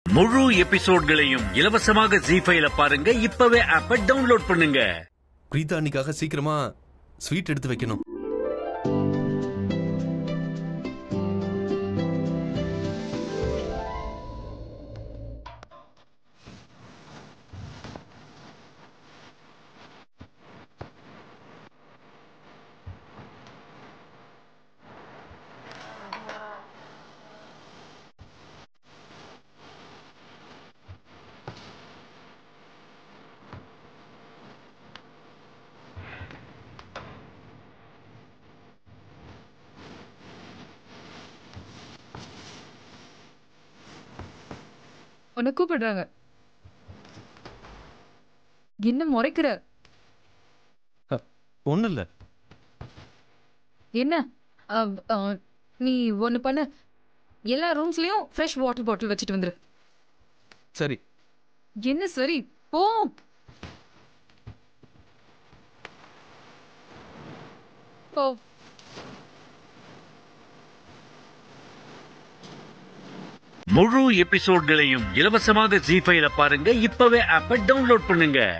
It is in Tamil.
முழு எபிசோட்களையும் இலவசமாக ஜி ஃபைல பாருங்க இப்பவே ஆப்ப டவுன்லோட் பண்ணுங்க பிரீதா அன்னிக்காக சீக்கிரமா ஸ்வீட் எடுத்து வைக்கணும் உன்னை கூப்பிடுறாங்க என்ன முறைக்கிற ஒன்றும் இல்லை என்ன அஹ், அஹ், நீ ஒன்று பண்ண எல்லா ரூம்ஸ்லயும் ஃப்ரெஷ் வாட்டர் பாட்டில் வச்சுட்டு வந்துரு சரி என்ன சரி போ போ முழு எபிசோட்களையும் இலவசமாக ஜி ஃபைல பாருங்க இப்பவே ஆப்ப டவுன்லோட் பண்ணுங்க